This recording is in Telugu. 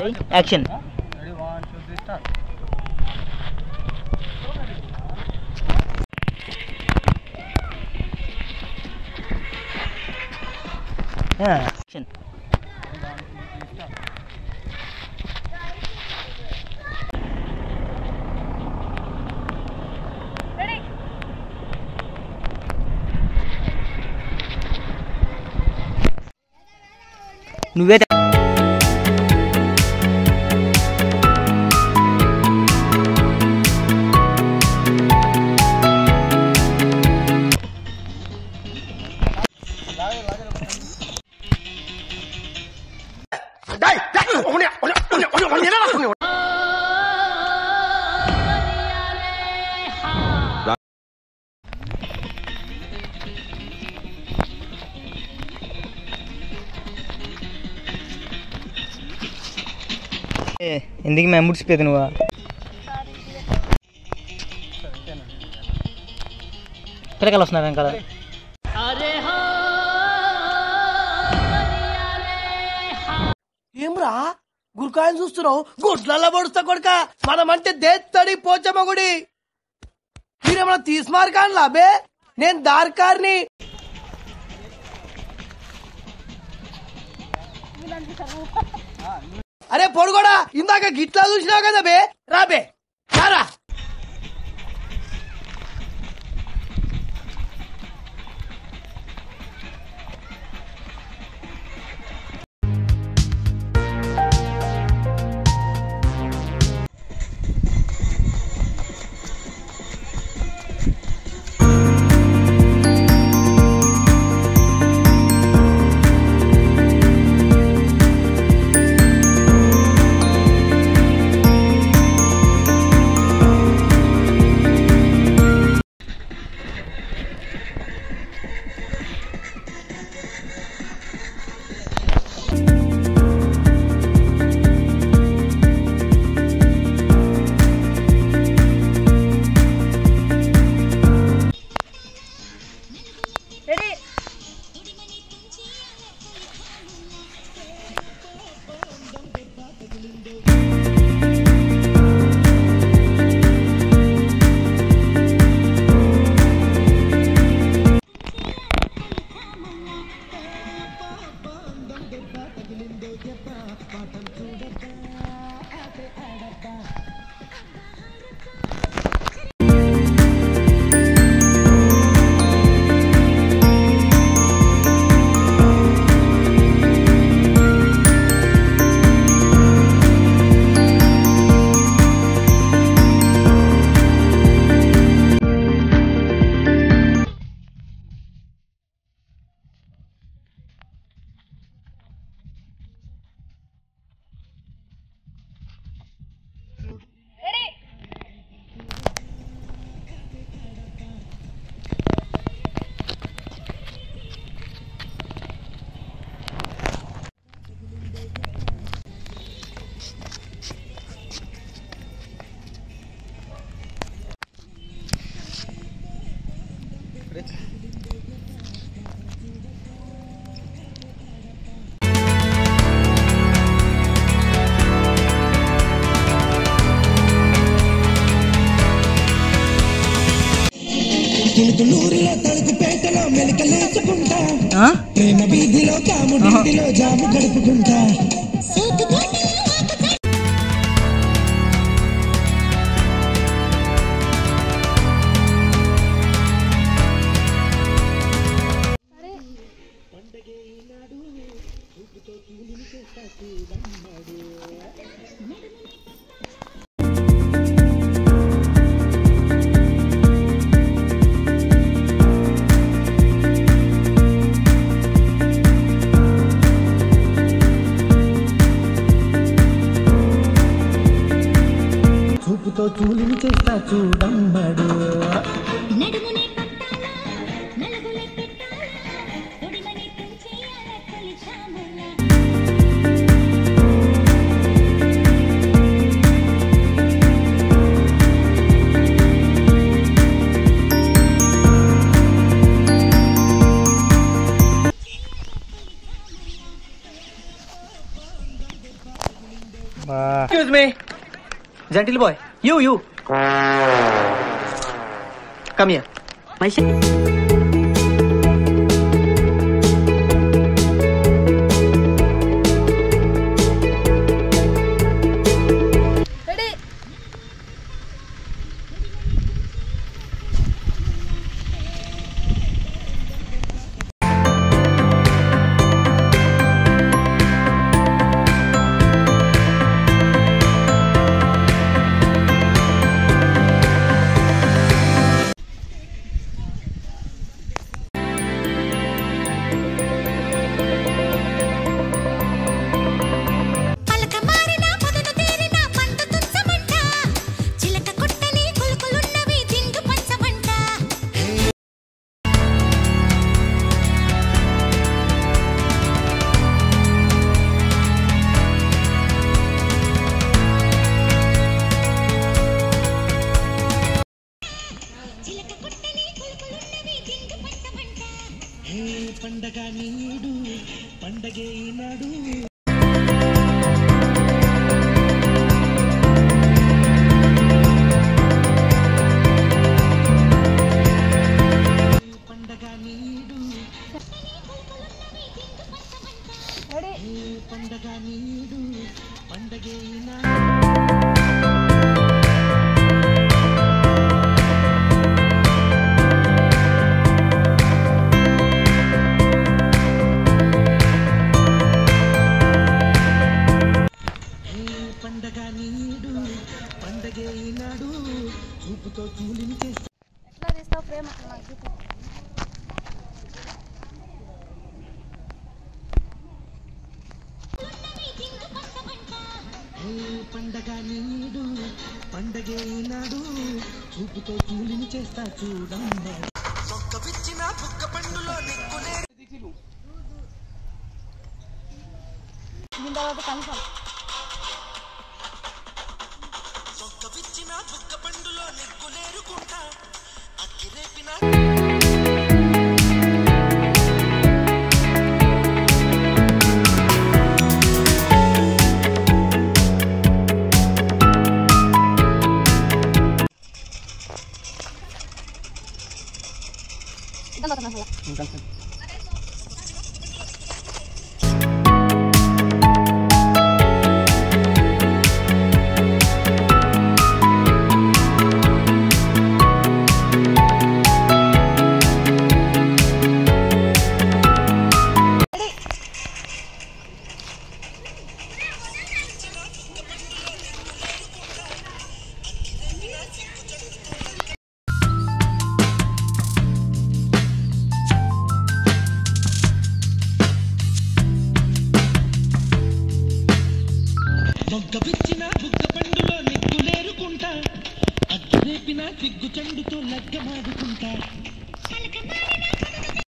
Ready action ready one two three start action నువ్వే త- ఏ, ఎందుకు మేము ముడిచిపోయేది నువ్వు పిల్లకాయలు వస్తున్నారు వెనకాల ఏమ్రా గురకాయలు చూస్తున్నావు గుడ్లల్లో పొడుస్తా కొడుక మనమంటే దేత్తడి పోచమ్మ గుడి మీరేమన్నా తీసుమారు కానీ లాబే నేను దారికారిని అరే పొడుగోడా ఇందాక గిట్లా చూసినావు కదా బే రాబే రారా తులుతులూరిలో తలుపుపేటలో మెలికలేసుకుంటా ఆ? ప్రేమ వీధిలో కాముడింటిలో జాము గడుపుకుంటా చూపుతో చూలిని చేస్తా చూడమ్మడు నడుమునే పట్టాలా నలుగులే పెట్టాలా తొడిమని తుంచేయాల తొలి చాములా బా excuse me gentle boy you you come here పలక మారిన పొదలు తీరిన పంట తుంచమంట చిలక కొట్టని కొలుకులున్నవి జింగు పంచమంట చిలక కొట్టని కొలుకులున్నవి జింగు పంచమంట హే పండగ నీడు పండగే నాడు పండగ నీడు హే పండగ నీడు పండగే నాడు హే పండగ నీడు పండగే నాడు చూపుతో చూలిని చేస్తా హే పండగ నీడు పండగే నాడు చూపుతో చూలిని చేస్తా చూడమ్మ ఒక్క విచ్చిన బుక్క పండులో నిక్కులే ఒక్క విచ్చిన బుక్క పండులో నిక్కులేరుకుంటా అక్కిరేపిన మొగ్గ పిచ్చిన బుగ్గ పండులో నిగ్గులేరుకుంటా అగ్గి రేపిన సిగ్గు చెండుతో లగ్గమాడుకుంటా